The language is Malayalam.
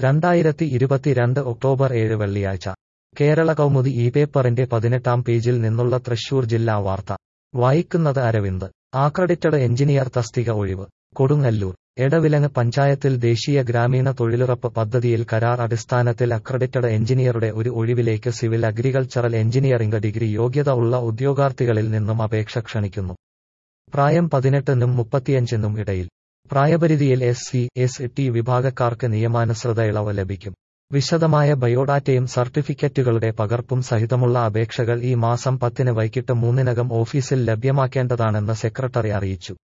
രണ്ടായിരത്തി ഇരുപത്തിരണ്ട് ഒക്ടോബർ ഏഴ് വെള്ളിയാഴ്ച കേരള കൗമുദി ഈ പേപ്പറിന്റെ പതിനെട്ടാം പേജിൽ നിന്നുള്ള തൃശൂർ ജില്ലാ വാർത്ത വായിക്കുന്നത് അരവിന്ദ് ആക്രഡിറ്റഡ് എഞ്ചിനീയർ തസ്തിക ഒഴിവ് കൊടുങ്ങല്ലൂർ എടവിലങ്ങ് പഞ്ചായത്തിൽ ദേശീയ ഗ്രാമീണ തൊഴിലുറപ്പ് പദ്ധതിയിൽ കരാർ അടിസ്ഥാനത്തിൽ അക്രഡിറ്റഡ് എഞ്ചിനീയറുടെ ഒരു ഒഴിവിലേക്ക് സിവിൽ അഗ്രികൾച്ചറൽ എഞ്ചിനീയറിംഗ് ഡിഗ്രി യോഗ്യത ഉള്ള ഉദ്യോഗാർത്ഥികളിൽ നിന്നും അപേക്ഷ ക്ഷണിക്കുന്നു പ്രായം പതിനെട്ടിനും മുപ്പത്തിയഞ്ചിനും ഇടയിൽ പ്രായപരിധിയിൽ എസ് സി എസ് ടി വിഭാഗക്കാർക്ക് നിയമാനുസൃത ഇളവ് ലഭിക്കും വിശദമായ ബയോഡാറ്റയും സർട്ടിഫിക്കറ്റുകളുടെ പകർപ്പും സഹിതമുള്ള അപേക്ഷകൾ ഈ മാസം പത്തിന് വൈകിട്ട് മൂന്നിനകം ഓഫീസിൽ ലഭ്യമാക്കേണ്ടതാണെന്ന് സെക്രട്ടറി അറിയിച്ചു